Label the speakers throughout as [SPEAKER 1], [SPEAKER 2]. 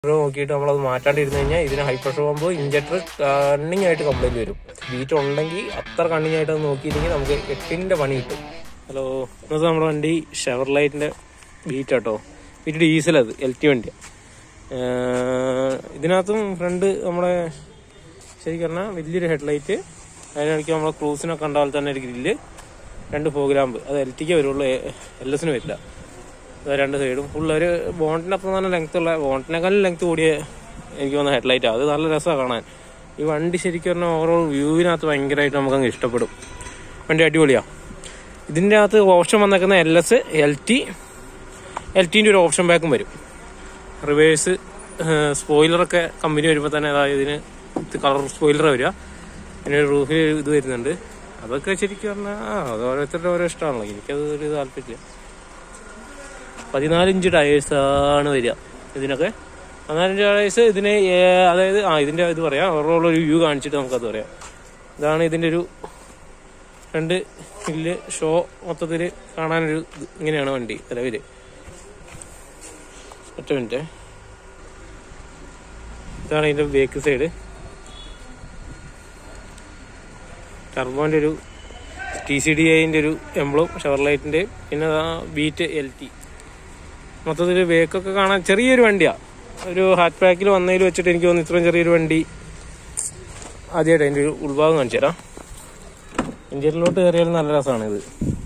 [SPEAKER 1] നോക്കിയിട്ട് നമ്മളത് മാറ്റാണ്ടിരുന്നു കഴിഞ്ഞാൽ ഇതിന് ഹൈ പ്രഷർ പോകുമ്പോൾ ഇഞ്ചക്ടർ കണ്ണിങ് ആയിട്ട് കംപ്ലൈന്റ് വരും ബീറ്റ് ഉണ്ടെങ്കിൽ അത്ര കണ്ണിങ് ആയിട്ട് അത് നോക്കിയില്ലെങ്കിൽ നമുക്ക് എട്ടിന്റെ പണി കിട്ടും ഹലോ ഇന്നത്തെ നമ്മുടെ വണ്ടി ഷെവർലൈറ്റിന്റെ ബീറ്റ് കേട്ടോ ബീറ്റ് ഡീസൽ അത് എൽ ടി വണ്ടിയാണ് ഇതിനകത്തും ഫ്രണ്ട് നമ്മുടെ ശരിക്കും പറഞ്ഞാൽ വലിയൊരു ഹെഡ്ലൈറ്റ് അതിനിടയ്ക്ക് നമ്മളെ ക്രൂസിനൊക്കെ കണ്ടാൽ തന്നെ ഒരു ഗ്രില്ല് രണ്ട് ഫോഗ്രാമ്പ് അത് എൽ ടിക്ക് വരുള്ളൂ എൽ എസിന് വരില്ല അത് രണ്ട് സൈഡും ഫുൾ ഒരു ബോണ്ടിന്റെ അത്ര നല്ല ലെങ്ത് ഉള്ള ബോണ്ടിനേക്കാളും ലെങ്ത് കൂടിയ എനിക്ക് തോന്നുന്ന ഹെഡ്ലൈറ്റ് അത് നല്ല രസമാണ് കാണാൻ ഈ വണ്ടി ശരിക്കും പറഞ്ഞാൽ ഓരോ വ്യൂവിനകത്ത് ഭയങ്കരമായിട്ട് നമുക്കങ്ങ് ഇഷ്ടപ്പെടും വണ്ടി അടിപൊളിയാ ഇതിൻ്റെ അകത്ത് ഓപ്ഷൻ വന്നേക്കുന്ന L S L T L ടിൻ്റെ ഒരു ഓപ്ഷൻ ബാക്കും വരും റിവേഴ്സ് സ്പോയിലറൊക്കെ കമ്പനി വരുമ്പോൾ തന്നെ അതായത് ഇതിന് കളർ സ്പോയിലർ വരിക പിന്നെ റൂഫിൽ ഇത് വരുന്നുണ്ട് അതൊക്കെ ശരിക്കും പറഞ്ഞാൽ ആ അത് ഓരോരുത്തരുടെ ഓരോ ഇഷ്ടമാണല്ലോ എനിക്കത് ഒരു താല്പര്യമില്ല പതിനാല് ഇഞ്ച് ടയേഴ്സ് ആണ് വരിക ഇതിനൊക്കെ പതിനാല് ഇഞ്ച് ടയേഴ്സ് ഇതിന് ഏ- അതായത് ആ ഇതിന്റെ ഇത് പറയാം ഓവറോൾ ഒരു വ്യൂ കാണിച്ചിട്ട് നമുക്കത് പറയാം ഇതാണ് ഇതിന്റെ ഒരു രണ്ട് ഹില്ല് ഷോ മൊത്തത്തിൽ കാണാനൊരു ഇത് ഇങ്ങനെയാണ് വണ്ടി നിലവില് ഒറ്റ മിനിറ്റ് ഇതാണ് ഇതിന്റെ ബേക്ക് സൈഡ് ടർബോന്റെ ഒരു ടി സി ഡി ഐന്റെ ഒരു എംബ്ലം ഷവർലൈറ്റിന്റെ പിന്നെ ബീറ്റ് എൽ ടി മൊത്തത്തിൽ ബേക്കൊക്കെ കാണാൻ ചെറിയൊരു വണ്ടിയാ ഒരു ഹാറ്റ് പാക്കിൽ വന്നതിൽ വെച്ചിട്ട് എനിക്ക് തോന്നുന്നു ഇത്രയും ചെറിയൊരു വണ്ടി ആദ്യമായിട്ട് അതിന്റെ ഒരു ഉൾഭാഗം കാണിച്ചു തരാം ഇന്ത്യയിലോട്ട് കയറിയാലും നല്ല രസമാണ് ഇത്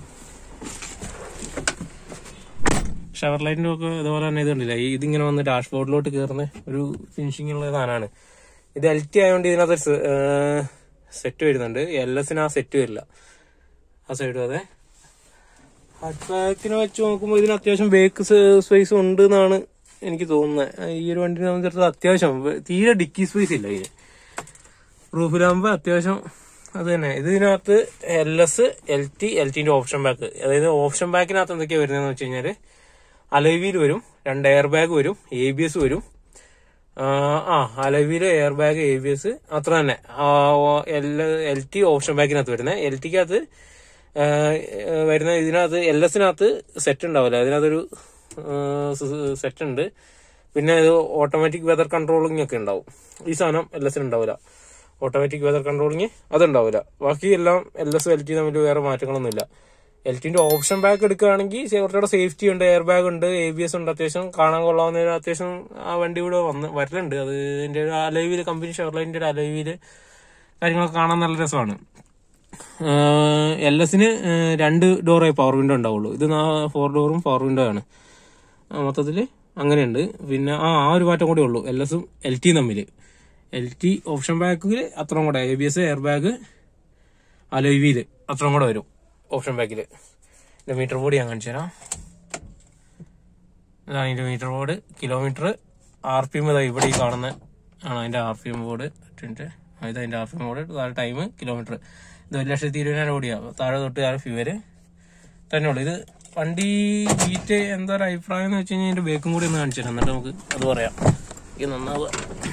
[SPEAKER 1] ഷവർ ലൈറ്റിന്റെ ഒക്കെ ഇതുപോലെ തന്നെ ഇത് കണ്ടില്ല ഈ ഇതിങ്ങനെ വന്ന് ഡാഷ്ബോർഡിലോട്ട് കയറുന്ന ഒരു ഫിനിഷിംഗ് ഉള്ള സാധനമാണ് ഇത് എൽ ടി ആയതുകൊണ്ട് ഇതിനകത്ത് സെറ്റ് വരുന്നുണ്ട് എൽ എസിന് ആ സെറ്റ് വരില്ല ആ സൈഡും അതെ ഹാർഡ് ബാക്കിനെ വെച്ച് നോക്കുമ്പോൾ ഇതിന് അത്യാവശ്യം ബേക്ക് സ്പേസ് ഉണ്ട് എന്നാണ് എനിക്ക് തോന്നുന്നത് ഈ ഒരു വണ്ടിനെ സംബന്ധിച്ചിടത്തോളം അത്യാവശ്യം വ- തീരെ ഡിക്കി സ്പേസ് ഇല്ല ഇതിന് റൂഫിലാകുമ്പോൾ അത്യാവശ്യം അത് തന്നെ ഇതിനകത്ത് L S L T L ടിന്റെ ഓപ്ഷൻ ബാക്ക് അതായത് ഓപ്ഷൻ ബാക്കിനകത്ത് എന്തൊക്കെയാ വരുന്നതെന്ന് വെച്ച് കഴിഞ്ഞാല് അലവീൽ വരും രണ്ട് എയർ ബാഗ് വരും എ ബി എസ് വരും ആ, ആ alloy wheel air bag A B S അത്ര തന്നെ എൽ ടി ഓപ്ഷൻ ബാക്കിനകത്ത് വരുന്നത് എൽ ടിക്കകത്ത് വരുന്ന ഇതിനകത്ത് എൽ എസിനകത്ത് സെറ്റ് ഉണ്ടാവില്ല അതിനകത്തൊരു സെറ്റ് ഉണ്ട് പിന്നെ ഇത് ഓട്ടോമാറ്റിക് വെതർ കൺട്രോളിംഗ് ഒക്കെ ഉണ്ടാവും ഈ സാധനം എൽ എസിന് ഉണ്ടാവില്ല ഓട്ടോമാറ്റിക് വെതർ കൺട്രോളിങ് അതുണ്ടാവില്ല ബാക്കി എല്ലാം എൽ എസ് എൽ ടി തമ്മിൽ വേറെ മാറ്റങ്ങളൊന്നുമില്ല എൽ ടിന്റെ ഓപ്ഷൻ ബാക്ക് എടുക്കുകയാണെങ്കിൽ കുറച്ചുകൂടെ സേഫ്റ്റി ഉണ്ട് എയർ ബാഗ് ഉണ്ട് എ ബി എസ് ഉണ്ട് അത്യാവശ്യം കാണാൻ കൊള്ളാവുന്ന ഒരു അത്യാവശ്യം ആ വണ്ടി ഇവിടെ വന്ന് വരലുണ്ട് അത് ഇതിന്റെ ഒരു അലവില് കമ്പനി ഷെവർലൈൻ്റെ ഒരു അലവില് കാര്യങ്ങളൊക്കെ കാണാൻ നല്ല രസമാണ് എൽ എസിന് രണ്ട് ഡോറേ പവർ വിൻഡോ ഉണ്ടാവുള്ളൂ ഇത് ഫോർ ഡോറും പവർ വിൻഡോ ആണ് ആ, മൊത്തത്തില് അങ്ങനെയുണ്ട് പിന്നെ ആ ആ ഒരു മാറ്റം കൂടെ ഉള്ളൂ എൽ എസും എൽ ടിയും തമ്മിൽ എൽ ടി ഓപ്ഷൻ ബാക്കിൽ അത്രയും കൂടെ A B S air bag അലോയിവിയിൽ അത്രയും കൂടെ വരും ഓപ്ഷൻ ബാക്കിൽ ഇതിന്റെ മീറ്റർ ബോർഡ് ഞാൻ കാണിച്ചു തരാം ഇതാണ് ഇതിന്റെ meter board kilometre R P M ഇവിടെ ഈ കാണുന്ന ആണ് അതിന്റെ ആർ പി എം ബോർഡ് ഇട്ടിട്ട് ഇത് അതിന്റെ ആർ പി എം ബോർഡ് താഴെ ടൈം കിലോമീറ്റർ ഇത് ഒരു ലക്ഷത്തി ഇരുപതിനായിരം ഓടിയാ താഴെ തൊട്ട് താഴെ ഫ്യൂവര് തന്നെ ഉള്ളു ഇത് വണ്ടി ബീറ്റ് എന്താ ഒരു അഭിപ്രായം എന്ന് വെച്ച് കഴിഞ്ഞാൽ ഇതിന്റെ ബേക്കും കൂടി ഒന്ന് കാണിച്ചു തരാം എന്നിട്ട് നമുക്ക് അത് പറയാം ഇത് നന്നാവുക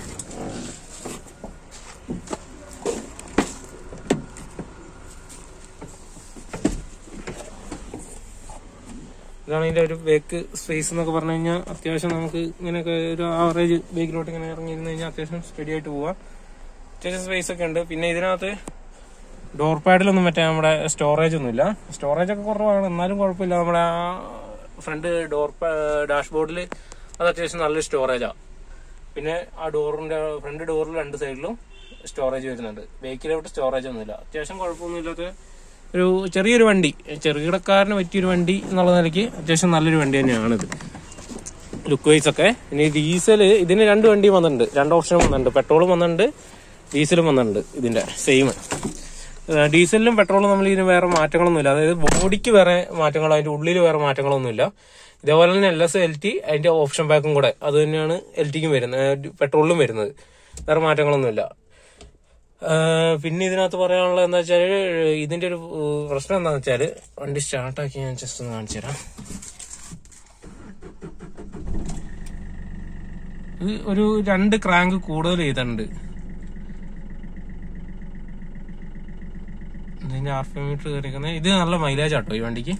[SPEAKER 1] ഇതാണ് ഇതിന്റെ ഒരു ബേക്ക് സ്പേസ് എന്നൊക്കെ പറഞ്ഞു കഴിഞ്ഞാൽ അത്യാവശ്യം നമുക്ക് ഇങ്ങനെയൊക്കെ ഒരു ആവറേജ് ബേക്കിലോട്ട് ഇങ്ങനെ ഇറങ്ങിയിരുന്നു കഴിഞ്ഞാൽ അത്യാവശ്യം സ്റ്റഡി ആയിട്ട് പോവാം അത്യാവശ്യം സ്പേസ് ഒക്കെ ഉണ്ട് പിന്നെ ഇതിനകത്ത് ഡോർ പാഡിലൊന്നും മറ്റേ നമ്മുടെ സ്റ്റോറേജ് ഒന്നുമില്ല സ്റ്റോറേജ് ഒക്കെ കുറവാണ് എന്നാലും കുഴപ്പമില്ല നമ്മുടെ ആ ഫ്രണ്ട് ഡോർ ഡാഷ്ബോർഡിൽ അത് അത്യാവശ്യം നല്ലൊരു സ്റ്റോറേജാണ് പിന്നെ ആ ഡോറിന്റെ ഫ്രണ്ട് ഡോറിൽ രണ്ട് സൈഡിലും സ്റ്റോറേജ് വരുന്നുണ്ട് ബേക്കിലോട്ട് സ്റ്റോറേജ് ഒന്നുമില്ല അത്യാവശ്യം കുഴപ്പമൊന്നുമില്ലാത്ത ഒരു ചെറിയൊരു വണ്ടി ചെറുകിടക്കാരന് പറ്റിയൊരു വണ്ടി എന്നുള്ള നിലയ്ക്ക് അത്യാവശ്യം നല്ലൊരു വണ്ടി തന്നെയാണിത് ലുക്ക് വൈസ് ഒക്കെ ഇനി ഡീസൽ ഇതിന് രണ്ട് വണ്ടിയും വന്നിട്ടുണ്ട് രണ്ട് ഓപ്ഷനും വന്നിട്ടുണ്ട് പെട്രോളും വന്നിട്ടുണ്ട് ഡീസലും വന്നിട്ടുണ്ട് ഇതിന്റെ സെയിം ഡീസലിലും പെട്രോളും തമ്മിൽ ഇതിന് വേറെ മാറ്റങ്ങളൊന്നുമില്ല അതായത് ബോഡിക്ക് വേറെ മാറ്റങ്ങളോ അതിന്റെ ഉള്ളിൽ വേറെ മാറ്റങ്ങളൊന്നുമില്ല ഇതേപോലെ തന്നെ എൽ എസ് എൽ ടി അതിന്റെ ഓപ്ഷൻ ബാക്കും കൂടെ അത് തന്നെയാണ് എൽ ടിക്കും വരുന്നത് പെട്രോളിലും വരുന്നത് വേറെ മാറ്റങ്ങളൊന്നുമില്ല ആഹ് പിന്നെ ഇതിനകത്ത് പറയാനുള്ളത് എന്താ വെച്ചാല് ഇതിന്റെ ഒരു ഏഹ് പ്രശ്നം എന്താന്ന് വെച്ചാല് വണ്ടി സ്റ്റാർട്ടാക്കി ഞാൻ ജസ്റ്റ് ഒന്ന് കാണിച്ചു തരാം ഇത് ഒരു രണ്ട് ക്രാങ്ക് കൂടുതൽ ചെയ്തിട്ടുണ്ട് ഇതിന്റെ ആർ പി മീറ്റർ കയറിക്കുന്നത് ഇത് നല്ല മൈലേജ് ആട്ടോ ഈ വണ്ടിക്ക്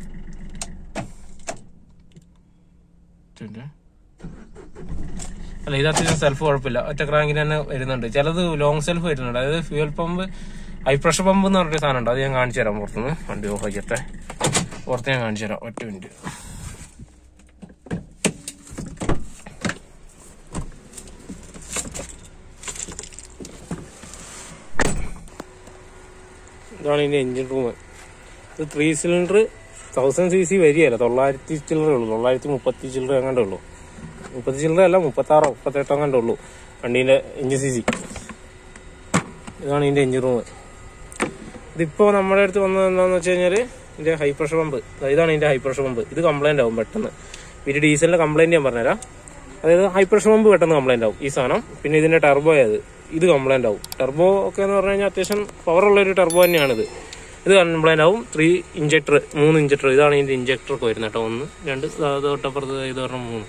[SPEAKER 1] അല്ല ഇത് അത്യാവശ്യം സെൽഫ് കുഴപ്പമില്ല ഒറ്റ ക്രാങ്കിന് തന്നെ വരുന്നുണ്ട് ചിലത് ലോങ് സെൽഫ് വരുന്നുണ്ട് അതായത് fuel pump high pressure pump എന്ന് പറഞ്ഞൊരു സാധനം ഉണ്ട് അത് ഞാൻ കാണിച്ചു തരാം പുറത്തുനിന്ന് വണ്ടി ഓഫ് ആക്കിട്ടെ പുറത്ത് ഞാൻ കാണിച്ചു തരാം ഒറ്റ മിനിറ്റ് ഇതാണ് ഇതിന്റെ എഞ്ചിൻ റൂം ഇത് three cylinder thousand C C വരികയല്ല തൊള്ളായിരത്തി ചില്ലറ ഉള്ളൂ തൊള്ളായിരത്തി മുപ്പത്തി ചില്ലറ എങ്ങാണ്ടേ ഉള്ളൂ മുപ്പത്തി ചില്ലറ അല്ല മുപ്പത്താറോ മുപ്പത്തെട്ടോ എങ്ങാണ്ടേ ഉള്ളൂ വണ്ടീന്റെ എഞ്ചിൻ സി സി ഇതാണ് ഇതിന്റെ എഞ്ചിൻ റൂം ഇതിപ്പോ നമ്മുടെ അടുത്ത് വന്നത് എന്താന്ന് വെച്ച് കഴിഞ്ഞാല് ഇതിന്റെ ഹൈ പ്രഷർ പമ്പ് ഇതാണ് ഇതിന്റെ ഹൈ പ്രഷർ പമ്പ് ഇത് കംപ്ലൈന്റ് ആവും പെട്ടെന്ന് പിന്നെ ഡീസലിന്റെ കംപ്ലൈന്റ് ഞാൻ പറഞ്ഞുതരാം അതായത് ഹൈ പ്രഷർ പമ്പ് പെട്ടെന്ന് കംപ്ലൈന്റ് ആവും ഈ സാധനം പിന്നെ ഇതിന്റെ ടെർബോ അത് ഇത് കംപ്ലൈന്റ് ആവും ടെർബോ ഒക്കെ എന്ന് പറഞ്ഞു കഴിഞ്ഞാൽ അത്യാവശ്യം പവർ ഉള്ള ഒരു ടെർബോ തന്നെയാണിത് ഇത് കംപ്ലൈന്റ് ആവും ത്രീ ഇഞ്ചക്ടർ മൂന്ന് ഇഞ്ചക്ടർ ഇതാണ് ഇതിന്റെ ഇഞ്ചക്ടർ ഒക്കെ വരുന്നത് കേട്ടോ ഒന്ന് രണ്ട് അത് തൊട്ടപ്പുറത്ത് ഇത് പറഞ്ഞ മൂന്ന്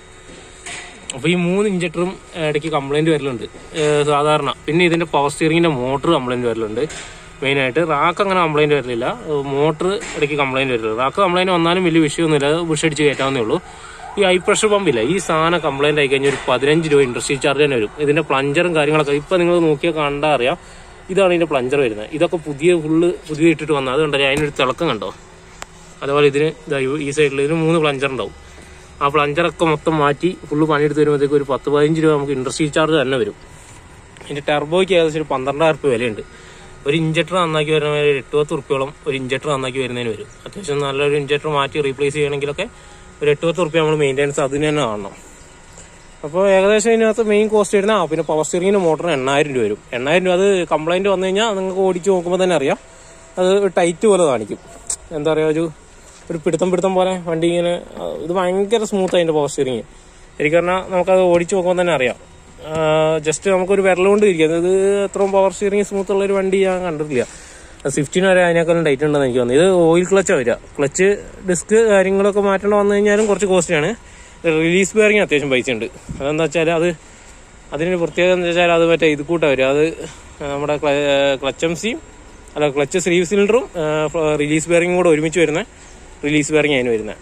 [SPEAKER 1] അപ്പൊ ഈ മൂന്ന് ഇഞ്ചക്ടറും ഇടയ്ക്ക് കംപ്ലൈന്റ് വരലുണ്ട് ഏഹ് സാധാരണ പിന്നെ ഇതിന്റെ പവർ സ്റ്റിയറിംഗിന്റെ മോട്ടർ കംപ്ലൈന്റ് വരലുണ്ട് മെയിൻ ആയിട്ട് റാക്ക് അങ്ങനെ കംപ്ലൈന്റ് വരലില്ല മോട്ടർ ഇടയ്ക്ക് കംപ്ലൈന്റ് വരില്ല റാക്ക് കംപ്ലൈന്റ് വന്നാലും വലിയ വിഷയമൊന്നുമില്ല അത് വിഷടിച്ച് കയറ്റാവുന്നേ ഉള്ളൂ ഈ ഹൈ പ്രഷർ പമ്പില്ല ഈ സാധനം കംപ്ലൈന്റ് ആയി കഴിഞ്ഞാൽ ഒരു പതിനഞ്ച് രൂപ ഇൻഡസ്ട്രി ചാർജ് തന്നെ വരും ഇതിന്റെ പ്ലഞ്ചറും കാര്യങ്ങളൊക്കെ ഇപ്പൊ നിങ്ങൾ നോക്കിയാൽ കണ്ടാ അറിയാം ഇതാണ് ഇതിന്റെ പ്ലഞ്ചർ വരുന്നത് ഇതൊക്കെ പുതിയ ഫുള്ള് പുതിയ ഇട്ടിട്ട് വന്നത് അതുകൊണ്ടല്ലേ അതിനൊരു തിളക്കം കണ്ടോ അതുപോലെ ഇതിന് ദാ ഈ- ഈ സൈഡിൽ ഇതിന് മൂന്ന് പ്ലഞ്ചർ ഉണ്ടാവും ആ പ്ലഞ്ചറൊക്കെ മൊത്തം മാറ്റി ഫുള്ള് പണിയെടുത്ത് വരുമ്പോഴത്തേക്ക് ഒരു പത്ത് പതിനഞ്ച് രൂപ നമുക്ക് ഇൻഡസ്ട്രി ചാർജ് തന്നെ വരും ഇതിന്റെ ടെർബോയ്ക്ക് ഏകദേശം ഒരു പന്ത്രണ്ടായിരം രൂപ വിലയുണ്ട് ഒരു ഇഞ്ചക്ടർ നന്നാക്കി വരുന്ന ഒരു എട്ട് പത്ത് റുപ്യോളം ഒരു ഇഞ്ചക്ടർ നന്നാക്കി വരുന്നതിന് വരും അത്യാവശ്യം നല്ലൊരു ഇഞ്ചക്ടർ മാറ്റി റീപ്ലേസ് ചെയ്യണമെങ്കിലൊക്കെ ഒരു എട്ട് പത്ത് റുപ്യ നമ്മൾ മെയിൻ്റെനൻസ് അതിന് തന്നെ കാണണം അപ്പോൾ ഏകദേശം ഇതിനകത്ത് മെയിൻ കോസ്റ്റ് വരുന്ന ആ പിന്നെ പവർ സ്റ്റിയറിംഗിന് മോട്ടറിന് എണ്ണായിരം രൂപ വരും എണ്ണായിരം രൂപ അത് കംപ്ലൈന്റ് വന്നു കഴിഞ്ഞാൽ നിങ്ങൾക്ക് ഓടിച്ച് നോക്കുമ്പോൾ തന്നെ അറിയാം അത് ടൈറ്റ് പോലെ കാണിക്കും എന്താ പറയുക ഒരു ഒരു പിടുത്തം പിടുത്തം പോലെ വണ്ടി ഇങ്ങനെ ആ, ഇത് ഭയങ്കര സ്മൂത്ത് അതിന്റെ പവർ സ്റ്റിയറിംഗ് ശരിക്കും പറഞ്ഞാൽ നമുക്കത് ഓടിച്ച് നോക്കുമ്പോൾ തന്നെ അറിയാം ജസ്റ്റ് നമുക്കൊരു വിരൽ കൊണ്ട് ഇരിക്കാം ഇത് അത്രയും പവർ സ്റ്റിയറിംഗ് സ്മൂത്ത് ഉള്ള ഒരു വണ്ടി ഞാൻ കണ്ടിട്ടില്ല സ്വിഫ്റ്റിന് വരെ അതിനേക്കാളും ടൈറ്റ് ഉണ്ടെന്ന് എനിക്ക് തോന്നുന്നു ഇത് ഓയിൽ ക്ലച്ചാണ് വരിക ക്ലച്ച് ഡിസ്ക് കാര്യങ്ങളൊക്കെ മാറ്റേണ്ട വന്നു കഴിഞ്ഞാലും കുറച്ച് കോസ്റ്റിയാണ് റിലീസ് ബെയറിങ് അത്യാവശ്യം പൈസ ഉണ്ട് അതെന്താ വെച്ചാൽ അത് അതിനൊരു പ്രത്യേകത എന്ന് വെച്ചാൽ അത് മറ്റേ ഇത് കൂട്ടാ വരും അത് നമ്മുടെ ക്ലച്ച് എം സിയും അല്ല ക്ലച്ച് സ്ലീവ് സിലിണ്ടറും റിലീസ് ബെയറിങ്ങും കൂടെ ഒരുമിച്ച് വരുന്ന റിലീസ് ബെയറിങ് അതിന് വരുന്നത്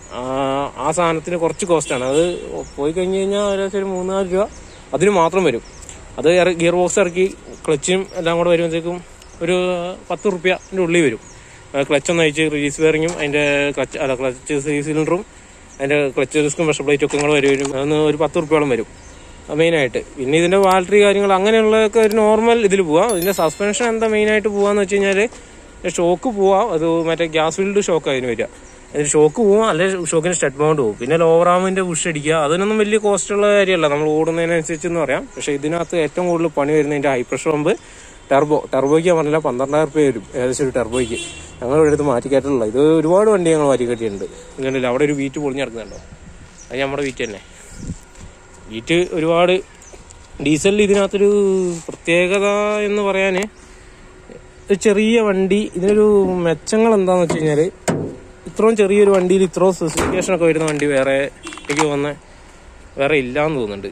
[SPEAKER 1] ആ സാധനത്തിന് കുറച്ച് കോസ്റ്റാണ് അത് പോയി കഴിഞ്ഞ് കഴിഞ്ഞാൽ ഏകദേശം ഒരു മൂന്നാല് രൂപ അതിന് മാത്രം വരും അത് ഗിയർ ബോക്സ് ഇറക്കി ക്ലച്ചും എല്ലാം കൂടെ വരുമ്പോഴത്തേക്കും ഒരു പത്ത് റുപ്യൻ്റെ ഉള്ളിൽ വരും ക്ലച്ച് ഒന്ന് അയച്ച് റിലീസ് ബെയറിങ്ങും അതിൻ്റെ ക്ലച്ച് അല്ല ക്ലച്ച് സ്ലീവ് സിലിണ്ടറും അതിൻ്റെ ക്ലച്ച് ഡിസ്കും പ്രഷർ പ്ലേറ്റും ഒക്കെ കൂടെ വരും അതൊന്ന് ഒരു പത്ത് റുപ്യോളം വരും മെയിനായിട്ട് പിന്നെ ഇതിന്റെ ബാറ്ററി കാര്യങ്ങൾ അങ്ങനെയുള്ളതൊക്കെ ഒരു നോർമൽ ഇതിൽ പോവാം ഇതിന്റെ സസ്പെൻഷൻ എന്താ മെയിനായിട്ട് പോവാന്ന് വെച്ച് കഴിഞ്ഞാല് ഷോക്ക് പോവാം അത് മറ്റേ ഗ്യാസ് ഫീൽഡ് ഷോക്ക് അതിന് വരിക അതിന് ഷോക്ക് പോവാം അല്ലെ ഷോക്കിന് സ്റ്റഡ് മൗണ്ട് പോകും പിന്നെ ലോവർ ആമിന്റെ പുഷ് അടിക്കുക അതിനൊന്നും വലിയ കോസ്റ്റ് ഉള്ള കാര്യമല്ല നമ്മൾ ഓടുന്നതിനനുസരിച്ച് എന്ന് പറയാം പക്ഷെ ഇതിനകത്ത് ഏറ്റവും കൂടുതൽ പണി വരുന്നതിന്റെ ഹൈ പ്രഷർ പമ്പ് ടെർബോ ടെർബോയ്ക്ക് ഞാൻ പറഞ്ഞില്ല പന്ത്രണ്ടായിരം രൂപ വരും ഏകദേശം ഒരു ടെർബോയ്ക്ക് ഞങ്ങൾ ഇവിടെ അടുത്ത് മാറ്റിക്കയറ്റുള്ള ഇത് ഒരുപാട് വണ്ടി ഞങ്ങൾ മാറ്റിക്കയറ്റിയിട്ടുണ്ട് ഇങ്ങനെയല്ല അവിടെ ഒരു വീറ്റ് പൊളിഞ്ഞ് കിടക്കുന്നുണ്ടോ അത് നമ്മുടെ വീറ്റ് തന്നെ വീറ്റ് ഒരുപാട് ഡീസലിൽ ഇതിനകത്തൊരു പ്രത്യേകത എന്ന് പറയാൻ ഒരു ചെറിയ വണ്ടി ഇതിനൊരു മെച്ചങ്ങൾ എന്താന്ന് വെച്ച് കഴിഞ്ഞാൽ ഇത്രയും ചെറിയൊരു വണ്ടിയിൽ ഇത്രയും സ്പെസിഫിക്കേഷൻ ഒക്കെ വരുന്ന വണ്ടി വേറെ എനിക്ക് തോന്നുന്നത് വേറെ ഇല്ലാന്ന് തോന്നുന്നുണ്ട്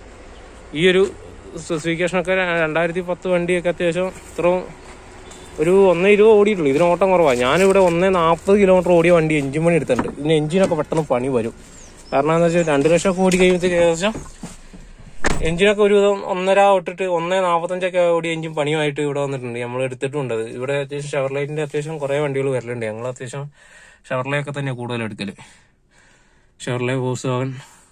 [SPEAKER 1] ഈ ഒരു സ്പെസിഫിക്കേഷനൊക്കെ രണ്ടായിരത്തി പത്ത് വണ്ടിയൊക്കെ അത്യാവശ്യം ഇത്രയും ഒരു ഒന്നേ ഇരുപത് ഓടിയിട്ടുള്ളൂ ഇതിന് ഓട്ടം കുറവാണ് ഞാനിവിടെ ഒന്നേ നാൽപ്പത് കിലോമീറ്റർ ഓടിയ വണ്ടി എഞ്ചിൻ പണി എടുത്തിട്ടുണ്ട് ഇതിന് എഞ്ചിനൊക്കെ പെട്ടെന്ന് പണി വരും കാരണം എന്താ വെച്ചാൽ രണ്ട് ലക്ഷം ഒക്കെ ഓടി കഴിയുമ്പോഴത്തേക്ക് ഏകദേശം എഞ്ചിനൊക്കെ ഒരു വിധം ഒന്നര തൊട്ടിട്ട് ഒന്നേ നാൽപ്പത്തഞ്ചൊക്കെ ഓടി എഞ്ചിൻ പണിയുമായിട്ട് ഇവിടെ വന്നിട്ടുണ്ട് നമ്മൾ എടുത്തിട്ടുണ്ട് അത്. ഇവിടെ അത്യാവശ്യം ഷവർലൈറ്റിന്റെ അത്യാവശ്യം കുറേ വണ്ടികൾ വരലുണ്ട് ഞങ്ങൾ അത്യാവശ്യം ഷവർലയൊക്കെ തന്നെയാണ് കൂടുതൽ എടുക്കല് ഷവർലെ വോക്സ് വാഗൺ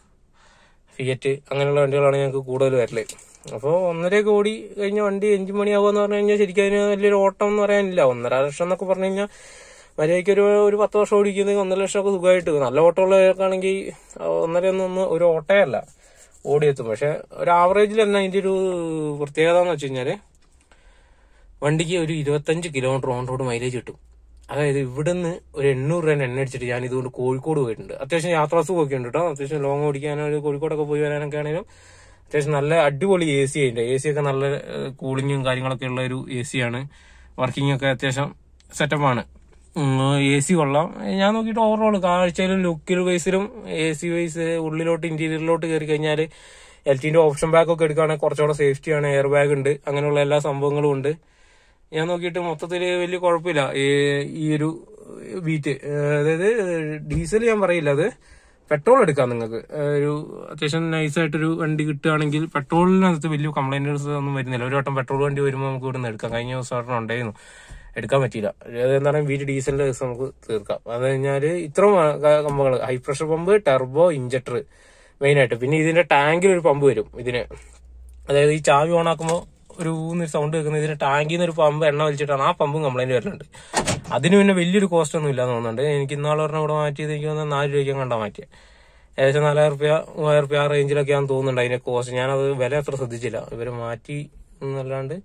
[SPEAKER 1] ഫിയറ്റ് അങ്ങനെയുള്ള വണ്ടികളാണ് ഞങ്ങൾക്ക് കൂടുതൽ വരല് അപ്പോൾ ഒന്നരയൊക്കെ ഓടി കഴിഞ്ഞ വണ്ടി എഞ്ചിൻ പണിയാവുക പറഞ്ഞു കഴിഞ്ഞാൽ ശരിക്കും അതിന് വലിയൊരു ഓട്ടം എന്ന് പറയാനില്ല ഒന്നര ലക്ഷം എന്നൊക്കെ പറഞ്ഞു കഴിഞ്ഞാൽ മര്യാദയ്ക്ക് ഒരു ഒരു പത്ത് വർഷം ഓടിക്കുന്നെങ്കിൽ ഒന്നര ലക്ഷം ഒക്കെ സുഖമായിട്ട് നല്ല ഓട്ടമുള്ളവർക്കാണെങ്കിൽ ഒന്നര ഒന്നും ഒന്ന് ഒരു ഓട്ടേ അല്ല ഓടിയെത്തും പക്ഷെ ഒരു ആവറേജിൽ തന്നെ അതിന്റെ ഒരു പ്രത്യേകത എന്ന് വെച്ച് കഴിഞ്ഞാല് വണ്ടിക്ക് ഒരു ഇരുപത്തഞ്ച് കിലോമീറ്റർ ഓൺ റോഡ് മൈലേജ് കിട്ടും അതായത് ഇവിടുന്ന് ഒരു എണ്ണൂറ് രൂപ എണ്ണ അടിച്ചിട്ട് ഞാൻ ഇതുകൊണ്ട് കോഴിക്കോട് പോയിട്ടുണ്ട് അത്യാവശ്യം യാത്രാസുഖമൊക്കെ ഉണ്ട് കേട്ടോ അത്യാവശ്യം ലോങ് ഓടിക്കാനോ കോഴിക്കോടൊക്കെ പോയി വരാനൊക്കെ ആണെങ്കിലും അത്യാവശ്യം നല്ല അടിപൊളി എ സി ഉണ്ട് എ സി ഒക്കെ നല്ല കൂളിങ്ങും കാര്യങ്ങളൊക്കെ ഉള്ള ഒരു എ സി ആണ് വർക്കിംഗ് ഒക്കെ അത്യാവശ്യം സെറ്റപ്പാണ് എ സി കൊള്ളാം ഞാൻ നോക്കിയിട്ട് ഓവറോൾ കാഴ്ചയിലും ലുക്കിൽ വൈസിലും എ സി വൈസ് ഉള്ളിലോട്ട് ഇന്റീരിയറിലോട്ട് കയറി കഴിഞ്ഞാൽ എൽ ടിന്റെ ഓപ്ഷൻ ബാഗ് ഒക്കെ എടുക്കുകയാണെങ്കിൽ കുറച്ചുകൂടെ സേഫ്റ്റിയാണ് എയർ ബാഗ് ഉണ്ട് അങ്ങനെയുള്ള എല്ലാ സംഭവങ്ങളും ഉണ്ട് ഞാൻ നോക്കിയിട്ട് മൊത്തത്തിൽ വലിയ കുഴപ്പമില്ല ഈ ഈ ഒരു ബീറ്റ് അതായത് ഡീസൽ ഞാൻ പറയില്ല അത് പെട്രോൾ എടുക്കാം നിങ്ങൾക്ക് ഒരു അത്യാവശ്യം നൈസായിട്ടൊരു വണ്ടി കിട്ടുകയാണെങ്കിൽ പെട്രോളിനകത്ത് വലിയ കംപ്ലൈന്റ്സ് ഒന്നും വരുന്നില്ല ഒരു വട്ടം പെട്രോൾ വണ്ടി വരുമ്പോൾ നമുക്ക് ഇവിടെ നിന്ന് എടുക്കാം കഴിഞ്ഞ ദിവസം ഒരെണ്ണം ഉണ്ടായിരുന്നു എടുക്കാൻ പറ്റിയില്ല അതെന്താണ് വീറ്റ് ഡീസലിന്റെ ദിവസം നമുക്ക് തീർക്കാം അത് കഴിഞ്ഞാല് ഇത്രയും കമ്പങ്ങൾ high pressure pump turbo injector main ആയിട്ട് പിന്നെ ഇതിന്റെ ടാങ്കിൽ ഒരു പമ്പ് വരും ഇതിന് അതായത് ഈ ചാവി ഓൺ ആക്കുമ്പോൾ ഒരു സൗണ്ട് കേൾക്കുന്ന ഇതിന് ടാങ്കിൽ നിന്ന് ഒരു പമ്പ് എണ്ണ വലിച്ചിട്ടാണ് ആ പമ്പും കംപ്ലൈന്റ് വരുന്നുണ്ട് അതിന് പിന്നെ വലിയൊരു കോസ്റ്റ് ഒന്നും ഇല്ലാന്ന് തോന്നുന്നുണ്ട് എനിക്ക് ഇന്നാളെ പറഞ്ഞ ഇവിടെ മാറ്റിയത് എനിക്ക് തോന്നുന്നത് നാല് രൂപയ്ക്ക് കണ്ടാ മാറ്റിയത് ഏകദേശം നാലായിരം റുപ്യ മൂവായിരം റുപ്യ ആ റേഞ്ചിലൊക്കെയാണെന്ന് തോന്നുന്നുണ്ട് അതിന്റെ കോസ്റ്റ് ഞാനത് വില അത്ര ശ്രദ്ധിച്ചില്ല ഇവര് മാറ്റി എന്നല്ലാണ്ട്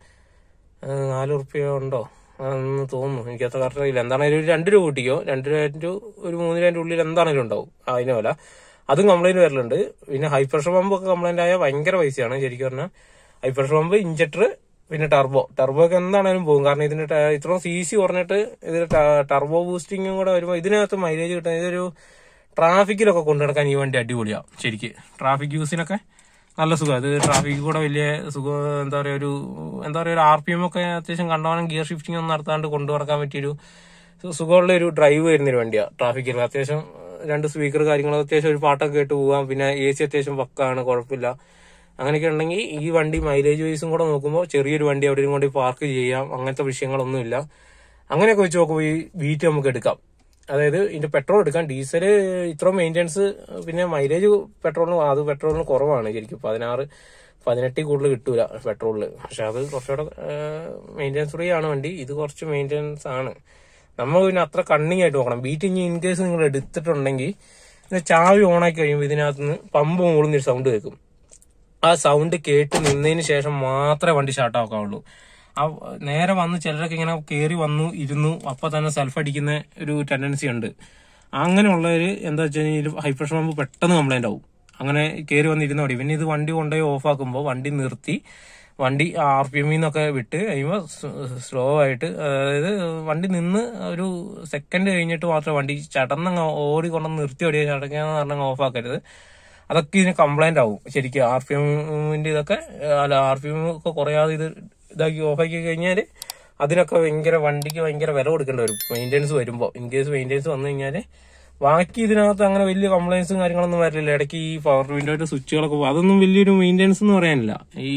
[SPEAKER 1] ആ, നാല് റുപ്യ ഉണ്ടോ എന്ന് തോന്നുന്നു എനിക്ക് അത്ര കറക്റ്റ് അറിയില്ല എന്താണെങ്കിലും ഒരു രണ്ട് രൂപ കൂട്ടിക്കോ രണ്ട് രൂപ ടു ഒരു മൂന്ന് രൂപേന്റെ ഉള്ളിൽ എന്താണെങ്കിലും ഉണ്ടാവും ആ, അതിന് വില അതും കംപ്ലൈന്റ് വരലുണ്ട് പിന്നെ ഹൈ പ്രഷർ പമ്പ് ഒക്കെ കംപ്ലൈന്റ് ആയാൽ ഭയങ്കര പൈസയാണ് ശരിക്കും പറഞ്ഞാൽ ഹൈ പ്രഷർ പമ്പ് ഇഞ്ചക്ടർ പിന്നെ ടർബോ ടർബോ ഒക്കെ എന്താണേലും പോകും കാരണം ഇതിന്റെ ട- ഇത്രയും സി സി പറഞ്ഞിട്ട് ഇതിൽ ടർബോ ബൂസ്റ്റിങ്ങും കൂടെ വരുമ്പോൾ ഇതിനകത്ത് മൈലേജ് കിട്ടുന്ന ഇതൊരു ട്രാഫിക്കിലൊക്കെ കൊണ്ടു നടക്കാൻ ഈ വണ്ടി അടിപൊളിയാ ശരിക്ക് ട്രാഫിക് യൂസിനൊക്കെ നല്ല സുഖം ഇത് ട്രാഫിക് കൂടെ വലിയ സുഖം എന്താ പറയാ ഒരു എന്താ പറയാ ഒരു ആർ പി എം ഒക്കെ അത്യാവശ്യം കണ്ടവണ്ണം ഗിയർ ഷിഫ്റ്റിംഗ് ഒന്നും നടത്താണ്ട് കൊണ്ടു നടക്കാൻ പറ്റിയൊരു സു- സുഖമുള്ള ഒരു ഡ്രൈവ് വരുന്നൊരു വണ്ടിയാ ട്രാഫിക്കിൽ അത്യാവശ്യം ഏഹ്, രണ്ട് സ്പീക്കർ കാര്യങ്ങളും അത്യാവശ്യം ഒരു പാട്ടൊക്കെ കേട്ട് പോവാം പിന്നെ എ സി അത്യാവശ്യം പക്കാണ് കുഴപ്പമില്ല അങ്ങനെയൊക്കെ ഉണ്ടെങ്കിൽ ഈ വണ്ടി മൈലേജ് വൈസും കൂടെ നോക്കുമ്പോൾ ചെറിയൊരു വണ്ടി എവിടെയും കൊണ്ട് പാർക്ക് ചെയ്യാം അങ്ങനത്തെ വിഷയങ്ങളൊന്നുമില്ല അങ്ങനെയൊക്കെ വെച്ച് നോക്കുമ്പോൾ ഈ വീറ്റ് നമുക്ക് എടുക്കാം അതായത് ഇതിന്റെ പെട്രോൾ എടുക്കാം ഡീസൽ ഇത്ര മെയിൻ്റെനൻസ് പിന്നെ മൈലേജ് പെട്രോളിന് അത് പെട്രോളിന് കുറവാണ് ശരിക്കും പതിനാറ് പതിനെട്ടിൽ കൂടുതൽ കിട്ടൂല പെട്രോളിൽ പക്ഷെ അത് കുറച്ചുകൂടെ മെയിൻ്റെനൻസ് ഫ്രീ ആണ് വണ്ടി ഇത് കുറച്ച് മെയിൻ്റെനൻസ് ആണ് നമ്മൾ പിന്നെ അത്ര കണ്ണിങ് ആയിട്ട് നോക്കണം ബീറ്റ് ഇനി ഇൻ കേസ് നിങ്ങൾ എടുത്തിട്ടുണ്ടെങ്കിൽ ഇതിന്റെ ചാവി ഓണാക്കി കഴിയുമ്പോൾ ഇതിനകത്ത് നിന്ന് പമ്പ് മൂളുന്നൊരു സൗണ്ട് കേൾക്കും ആ സൗണ്ട് കേട്ട് നിന്നതിന് ശേഷം മാത്രമേ വണ്ടി സ്റ്റാർട്ട് ആക്കാവുള്ളൂ ആ നേരെ വന്ന് ചിലരൊക്കെ ഇങ്ങനെ കയറി വന്നു ഇരുന്നു അപ്പൊ തന്നെ സെൽഫ് അടിക്കുന്ന ഒരു ടെൻഡൻസി ഉണ്ട് അങ്ങനെയുള്ളവര് എന്താ വെച്ച് കഴിഞ്ഞാൽ ഹൈ പ്രഷർ പമ്പ് പെട്ടെന്ന് കംപ്ലൈന്റ് ആവും അങ്ങനെ കയറി വന്നിരുന്ന മതി പിന്നെ ഇത് വണ്ടി കൊണ്ടുപോയി ഓഫ് ആക്കുമ്പോൾ വണ്ടി നിർത്തി വണ്ടി ആർ പി എമ്മിൽ നിന്നൊക്കെ വിട്ട് കഴിയുമ്പോൾ സ്ലോ ആയിട്ട് അതായത് വണ്ടി നിന്ന് ഒരു സെക്കൻഡ് കഴിഞ്ഞിട്ട് മാത്രമേ വണ്ടി ചടന്നങ്ങ് ഓടി കൊണ്ടുവന്ന് നിർത്തി ഓടിയ ചടങ്ങാന്ന് പറഞ്ഞാൽ ഓഫ് ആക്കരുത് അതൊക്കെ ഇതിന് കംപ്ലൈന്റ് ആവും ശരിക്കും ആർ പി എമ്മിന്റെ ഇതൊക്കെ അല്ല ആർ പി എം ഒക്കെ കുറയാതെ ഇത് ഇതാക്കി ഓഫാക്കി കഴിഞ്ഞാൽ അതിനൊക്കെ ഭയങ്കര വണ്ടിക്ക് ഭയങ്കര വില കൊടുക്കേണ്ടി വരും മെയിൻ്റെനൻസ് വരുമ്പോൾ ഇൻ കേസ് മെയിൻ്റെനൻസ് വന്നു കഴിഞ്ഞാൽ ബാക്കി ഇതിനകത്ത് അങ്ങനെ വലിയ കംപ്ലൈൻസും കാര്യങ്ങളൊന്നും വരില്ല ഇടയ്ക്ക് ഈ പവർ വിൻഡോയുടെ സ്വിച്ചുകളൊക്കെ പോകും. അതൊന്നും വലിയൊരു മെയിൻ്റെനൻസ് എന്ന് പറയാനില്ല ഈ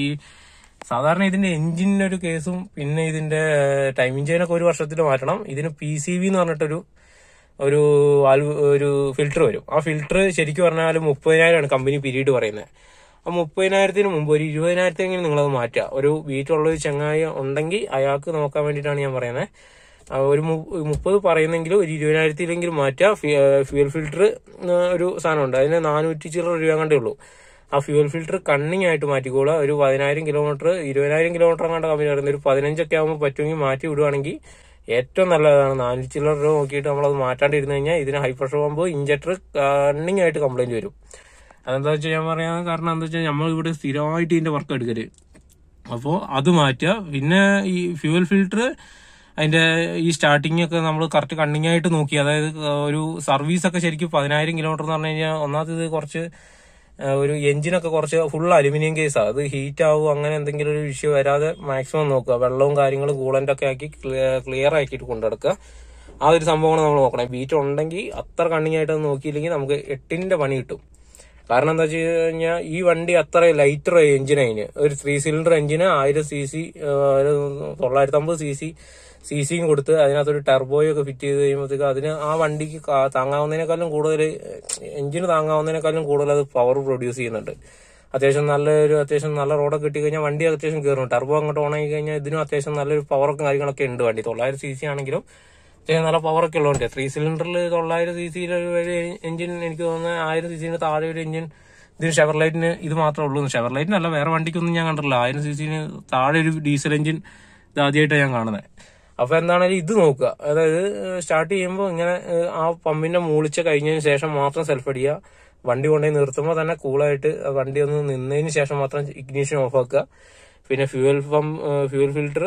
[SPEAKER 1] സാധാരണ ഇതിന്റെ എഞ്ചിനിന്റെ ഒരു കേസും പിന്നെ ഇതിന്റെ ടൈമിംഗ് ചെയിനൊക്കെ ഒരു വർഷത്തിൽ മാറ്റണം ഇതിന് പി സി വി എന്ന് പറഞ്ഞിട്ടൊരു ഒരു വാൽവ് ഒരു ഫിൽറ്റർ വരും ആ ഫിൽറ്റർ ശരിക്കും പറഞ്ഞാൽ മുപ്പതിനായിരമാണ് കമ്പനി പീരീഡ് പറയുന്നത് ആ മുപ്പതിനായിരത്തിന് മുമ്പ് ഒരു ഇരുപതിനായിരത്തെങ്കിലും നിങ്ങളത് മാറ്റുക ഒരു വീട്ടിലുള്ള ഒരു ചങ്ങായി ഉണ്ടെങ്കിൽ അയാൾക്ക് നോക്കാൻ വേണ്ടിയിട്ടാണ് ഞാൻ പറയുന്നത് ആ, ഒരു മു- മുപ്പത് പറയുന്നെങ്കിലും ഒരു ഇരുപതിനായിരത്തിലെങ്കിലും മാറ്റുക ഫ്യൂൽ ഫിൽറ്റർ ഒരു സാധനമുണ്ട് അതിന് നാനൂറ്റി ചില്ലറ രൂപ കണ്ടേ ഉള്ളൂ ആ ഫ്യൂൽ ഫിൽറ്റർ കണ്ണിങ് ആയിട്ട് മാറ്റിക്കോളുക ഒരു പതിനായിരം കിലോമീറ്റർ ഇരുപതിനായിരം കിലോമീറ്റർ അങ്ങാണ്ട് കമ്പനി പറയുന്നത് ഒരു പതിനഞ്ചൊക്കെ ആകുമ്പോൾ പറ്റുമെങ്കിൽ മാറ്റി വിടുവാണെങ്കിൽ ഏറ്റവും നല്ലതാണ് നാനൂറ്റി ചില്ലറ രൂപ നോക്കിയിട്ട് നമ്മളത് മാറ്റാണ്ട് ഇരുന്ന് കഴിഞ്ഞാൽ ഇതിന് ഹൈ പ്രഷർ പോകുമ്പോൾ ഇഞ്ചക്ടർ കണ്ണിങ് ആയിട്ട് കംപ്ലൈന്റ് വരും അതെന്താ വെച്ചാൽ ഞാൻ പറയാൻ കാരണം എന്താ വെച്ചാൽ നമ്മൾ ഇവിടെ സ്ഥിരമായിട്ട് ഇതിന്റെ വർക്ക് എടുക്കല് അപ്പോൾ അത് മാറ്റുക പിന്നെ ഈ ഫ്യൂവൽ ഫിൽറ്റർ അതിന്റെ ഈ സ്റ്റാർട്ടിംഗ് ഒക്കെ നമ്മൾ കറക്റ്റ് കണ്ണിങ് ആയിട്ട് നോക്കി അതായത് ഒരു സർവീസ് ഒക്കെ ശരിക്കും പതിനായിരം കിലോമീറ്റർ എന്ന് പറഞ്ഞു കഴിഞ്ഞാൽ ഒന്നാമത് ഇത് കുറച്ച് ആ, ഒരു എഞ്ചിനൊക്കെ കുറച്ച് ഫുൾ അലുമിനിയം കേസാണ് അത് ഹീറ്റ് ആവും അങ്ങനെ എന്തെങ്കിലും ഒരു ഇഷ്യൂ വരാതെ മാക്സിമം നോക്കുക വെള്ളവും കാര്യങ്ങളും കൂളന്റ് ഒക്കെ ആക്കി ക്ലിയർ ആക്കിയിട്ട് കൊണ്ടുനടക്കുക ആ ഒരു സംഭവമാണ് നമ്മൾ നോക്കണം ബീറ്റ് ഉണ്ടെങ്കിൽ അത്ര കണ്ണിങ് ആയിട്ട് അത് നോക്കിയില്ലെങ്കിൽ നമുക്ക് എട്ടിന്റെ പണി കിട്ടും കാരണം എന്താ വെച്ച് കഴിഞ്ഞാൽ ഈ വണ്ടി അത്ര ലൈറ്റർ എഞ്ചിൻ അതിന് ഒരു ത്രീ സിലിണ്ടർ എഞ്ചിന് ആയിരം സി സി തൊള്ളായിരത്തി അമ്പത് സി സി സി സിയും കൊടുത്ത് അതിനകത്തൊരു ടെർബോയും ഒക്കെ ഫിറ്റ് ചെയ്ത് കഴിയുമ്പോഴത്തേക്ക് അതിന് ആ വണ്ടിക്ക് കാ- താങ്ങാവുന്നതിനേക്കാളും കൂടുതൽ എഞ്ചിന് താങ്ങാവുന്നതിനേക്കാളും കൂടുതൽ അത് പവർ പ്രൊഡ്യൂസ് ചെയ്യുന്നുണ്ട് അത്യാവശ്യം നല്ലൊരു അത്യാവശ്യം നല്ല റോഡൊക്കെ കിട്ടി കഴിഞ്ഞാൽ വണ്ടി അത്യാവശ്യം കയറും ടെർബോ അങ്ങോട്ട് ഓൺ ആയി കഴിഞ്ഞാൽ ഇതിനും അത്യാവശ്യം നല്ലൊരു പവറൊക്കെ കാര്യങ്ങളൊക്കെ ഉണ്ട് വണ്ടി തൊള്ളായിരം സി സി ആണെങ്കിലും അത്യാവശ്യം നല്ല പവറൊക്കെ ഉള്ളതുകൊണ്ട് ത്രീ സിലിണ്ടറിൽ തൊള്ളായിരം സി സിയിലെ ഒരു എഞ്ചിൻ എനിക്ക് തോന്നുന്നത് ആയിരം സി സിന് താഴെ ഒരു എഞ്ചിൻ ഇതിന് ഷെവർലൈറ്റിന് ഇത് മാത്രമേ ഉള്ളൂ ഷെവർലൈറ്റിനല്ല വേറെ വണ്ടിക്കൊന്നും ഞാൻ കണ്ടിട്ടില്ല ആയിരം സി സിന് താഴെ ഒരു ഡീസൽ എഞ്ചിൻ ഇത് ആദ്യമായിട്ടാണ് ഞാൻ കാണുന്നത് അപ്പൊ എന്താണെങ്കിലും ഇത് നോക്കുക അതായത് സ്റ്റാർട്ട് ചെയ്യുമ്പോൾ ഇങ്ങനെ ഏഹ്, ആ പമ്പിന്റെ മൂളിച്ച കഴിഞ്ഞതിന് ശേഷം മാത്രം സെൽഫ് അടിക്കുക വണ്ടി കൊണ്ടുപോയി നിർത്തുമ്പോൾ തന്നെ കൂളായിട്ട് ആ വണ്ടി ഒന്ന് നിന്നതിന് ശേഷം മാത്രം ഇഗ്നീഷൻ ഓഫ് ആക്കുക പിന്നെ ഫ്യൂവൽ പമ്പ് ഫ്യൂവൽ ഫിൽറ്റർ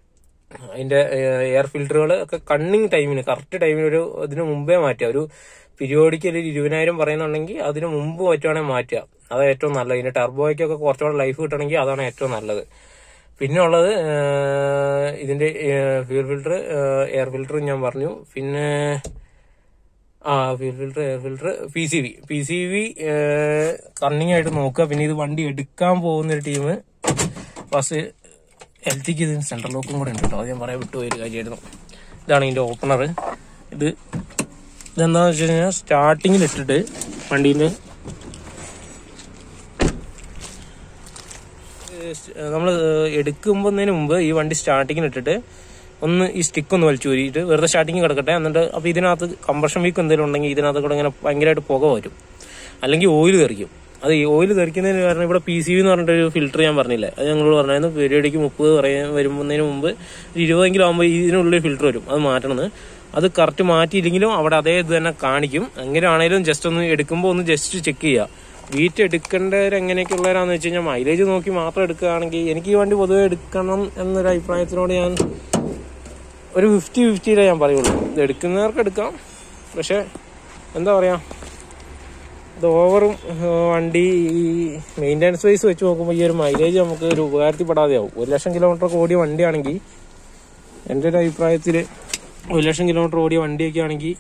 [SPEAKER 1] അതിന്റെ എയർ ഫിൽറ്ററുകൾ ഒക്കെ കണ്ണിങ് ടൈമിന് കറക്റ്റ് ടൈമിന് ഒരു ഇതിന് മുമ്പേ മാറ്റുക ഒരു പീരിയോഡിക്കൽ ഒരു ഇരുപതിനായിരം പറയുന്നുണ്ടെങ്കിൽ അതിന് മുമ്പ് പറ്റുവാണെങ്കിൽ മാറ്റുക അതാണ് ഏറ്റവും നല്ലത് ഇതിന്റെ ടർബോയ്ക്കൊക്കെ കുറച്ചുകൂടെ ലൈഫ് കിട്ടണമെങ്കിൽ അതാണ് ഏറ്റവും നല്ലത് പിന്നെ ഉള്ളത് ഏഹ്, ഇതിന്റെ ഫ്യൂൽ ഫിൽറ്റർ എയർ ഫിൽറ്റർ ഞാൻ പറഞ്ഞു പിന്നെ ആ fuel filter air filter P C V P C V കണ്ണിങ് ആയിട്ട് നോക്കുക പിന്നെ ഇത് വണ്ടി എടുക്കാൻ പോകുന്ന ഒരു ടീം ഫസ്റ്റ് എൽ ടിക്ക് ഇത് സെൻട്രൽ ലോക്കും കൂടെ ഉണ്ട് കേട്ടോ അത് ഞാൻ പറയാൻ വിട്ടുപോയ ഒരു കാര്യമായിരുന്നു ഇതാണ് ഇതിന്റെ ഓപ്പണർ ഇത് ഇതെന്താന്ന് വെച്ച് കഴിഞ്ഞാൽ സ്റ്റാർട്ടിങ്ങിൽ ഇട്ടിട്ട് വണ്ടീൻ്റെ നമ്മൾ എടുക്കുമ്പോന്നതിന് മുമ്പ് ഈ വണ്ടി സ്റ്റാർട്ടിങ്ങിൽ ഇട്ടിട്ട് ഒന്ന് ഈ സ്റ്റിക്ക് ഒന്ന് വലിച്ചു ഊരിയിട്ട് വെറുതെ സ്റ്റാർട്ടിങ് കിടക്കട്ടെ എന്നിട്ട് അപ്പോൾ ഇതിനകത്ത് കമ്പർഷൻ വീക്ക് എന്തെങ്കിലും ഉണ്ടെങ്കിൽ ഇതിനകത്ത് കൂടെ ഇങ്ങനെ ഭയങ്കരമായിട്ട് പുക വരും അല്ലെങ്കിൽ ഓയിൽ തെറിക്കും അത് ഈ ഓയിൽ തെറിക്കുന്നതിന് കാരണം ഇവിടെ പി സി വി എന്ന് പറഞ്ഞിട്ടൊരു ഫിൽറ്റർ ഞാൻ പറഞ്ഞില്ലേ അത് ഞങ്ങൾ പറഞ്ഞായിരുന്നു പരിപാടിക്ക് മുപ്പത് പറയാൻ വരുന്നതിന് മുമ്പ് ഒരു ഇരുപതെങ്കിലും ആകുമ്പോൾ ഇതിനുള്ളിൽ ഫിൽറ്റർ വരും അത് മാറ്റണമെന്ന് അത് കറക്റ്റ് മാറ്റിയില്ലെങ്കിലും അവിടെ അതേ ഇത് തന്നെ കാണിക്കും എങ്ങനെയാണേലും ജസ്റ്റ് ഒന്ന് എടുക്കുമ്പോൾ ഒന്ന് ജസ്റ്റ് ചെക്ക് ചെയ്യുക വീറ്റ് എടുക്കേണ്ടവർ എങ്ങനെയൊക്കെ ഉള്ളവരാന്ന് വെച്ച് കഴിഞ്ഞാൽ മൈലേജ് നോക്കി മാത്രം എടുക്കുകയാണെങ്കിൽ എനിക്ക് ഈ വണ്ടി പൊതുവെ എടുക്കണം എന്നൊരു അഭിപ്രായത്തിനോട് ഞാൻ ഒരു ഫിഫ്റ്റി ഫിഫ്റ്റിയിലേ ഞാൻ പറയുള്ളൂ ഇത് എടുക്കുന്നവർക്ക് എടുക്കാം പക്ഷെ എന്താ പറയാ ഇത് ഓവറും വണ്ടി ഈ മെയിൻ്റെനൻസ് വൈസ് വെച്ച് നോക്കുമ്പോൾ ഈ ഒരു മൈലേജ് നമുക്ക് ഒരു ഉപകാരത്തിൽപ്പെടാതെ ആവും ഒരു ലക്ഷം കിലോമീറ്റർ ഒക്കെ ഓടിയ വണ്ടിയാണെങ്കിൽ എൻ്റെ ഒരു അഭിപ്രായത്തിൽ ഒരു ലക്ഷം കിലോമീറ്റർ ഓടിയ വണ്ടിയൊക്കെ ആണെങ്കിൽ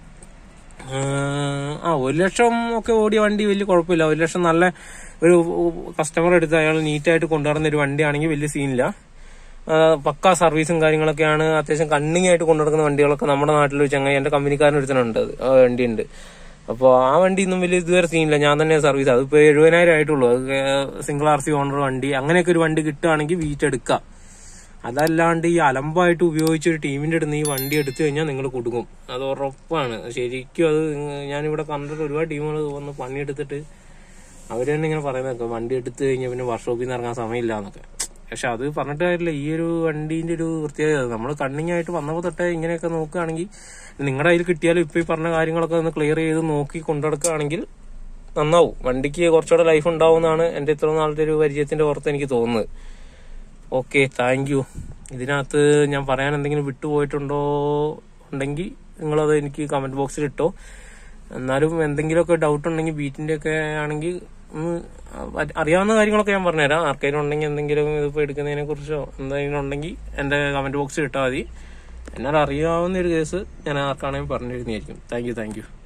[SPEAKER 1] ആ ഒരു ലക്ഷം ഒക്കെ ഓടിയ വണ്ടി വലിയ കുഴപ്പമില്ല ഒരു ലക്ഷം നല്ല ഒരു കസ്റ്റമർ എടുത്ത് അയാൾ നീറ്റായിട്ട് കൊണ്ടുവരുന്ന ഒരു വണ്ടിയാണെങ്കിൽ വലിയ സീനില്ല ആ, പക്കാ സർവീസും കാര്യങ്ങളൊക്കെയാണ് അത്യാവശ്യം കണ്ണിങ് ആയിട്ട് കൊണ്ടുനടക്കുന്ന വണ്ടികളൊക്കെ നമ്മുടെ നാട്ടിൽ ചങ്ങായി എന്റെ കമ്പനിക്കാരൻ ഒരുത്തനുണ്ട് അത് ആ വണ്ടിയുണ്ട് അപ്പോൾ ആ വണ്ടി ഒന്നും വലിയ ഇതുവരെ സീനില്ല ഞാൻ തന്നെ സർവീസ് അതിപ്പോ എഴുപതിനായിരം ആയിട്ടുള്ളൂ അത് സിംഗിൾ ആർ സി ഓണർ വണ്ടി അങ്ങനെയൊക്കെ ഒരു വണ്ടി കിട്ടുകയാണെങ്കിൽ വീറ്റ് എടുക്കാം അതല്ലാണ്ട് ഈ അലമ്പായിട്ട് ഉപയോഗിച്ച ഒരു ടീമിന്റെ അടുത്ത് ഈ വണ്ടി എടുത്തു കഴിഞ്ഞാൽ നിങ്ങൾ കൊടുക്കും അത് ഉറപ്പാണ് ശരിക്കും അത് ഞാനിവിടെ കണ്ടിട്ട് ഒരുപാട് ടീമുകൾ വന്ന് പണിയെടുത്തിട്ട് അവര് തന്നെ ഇങ്ങനെ പറയുന്നതൊക്കെ വണ്ടി എടുത്തു കഴിഞ്ഞാൽ പിന്നെ വർക്ക്ഷോപ്പിൽ നിന്ന് ഇറങ്ങാൻ സമയമില്ല എന്നൊക്കെ പക്ഷെ അത് പറഞ്ഞിട്ട് കാര്യമില്ല ഈ ഒരു വണ്ടീന്റെ ഒരു പ്രത്യേകത നമ്മൾ കണ്ണിങ് ആയിട്ട് വന്നപ്പോൾ തൊട്ടേ ഇങ്ങനെയൊക്കെ നോക്കുകയാണെങ്കിൽ നിങ്ങളുടെ കയ്യിൽ കിട്ടിയാലും ഇപ്പൊ ഈ പറഞ്ഞ കാര്യങ്ങളൊക്കെ ഒന്ന് ക്ലിയർ ചെയ്ത് നോക്കി കൊണ്ടുനടക്കുകയാണെങ്കിൽ നന്നാവും വണ്ടിക്ക് കുറച്ചുകൂടെ ലൈഫ് ഉണ്ടാവുമെന്നാണ് എന്റെ ഇത്ര നാളത്തെ ഒരു പരിചയത്തിന്റെ പുറത്ത് എനിക്ക് തോന്നുന്നത് ഓക്കെ താങ്ക് യു ഇതിനകത്ത് ഞാൻ പറയാൻ എന്തെങ്കിലും വിട്ടുപോയിട്ടുണ്ടോ ഉണ്ടെങ്കിൽ നിങ്ങളത് എനിക്ക് കമന്റ് ബോക്സിൽ ഇട്ടോ എന്നാലും എന്തെങ്കിലുമൊക്കെ ഡൗട്ട് ഉണ്ടെങ്കിൽ ബീറ്റിന്റെ ഒക്കെ ആണെങ്കിൽ ഒന്ന് അ- അറിയാവുന്ന കാര്യങ്ങളൊക്കെ ഞാൻ പറഞ്ഞുതരാം ആർക്കെങ്കിലും ഉണ്ടെങ്കിൽ എന്തെങ്കിലും ഇതിപ്പോ എടുക്കുന്നതിനെ കുറിച്ചോ എന്തെങ്കിലും ഉണ്ടെങ്കിൽ എന്റെ കമന്റ് ബോക്സിൽ ഇട്ടാൽ മതി എന്നാൽ അറിയാവുന്ന ഒരു കേസ് ഞാൻ ആർക്കാണെങ്കിലും പറഞ്ഞു തരുന്നതായിരിക്കും താങ്ക് യു താങ്ക് യു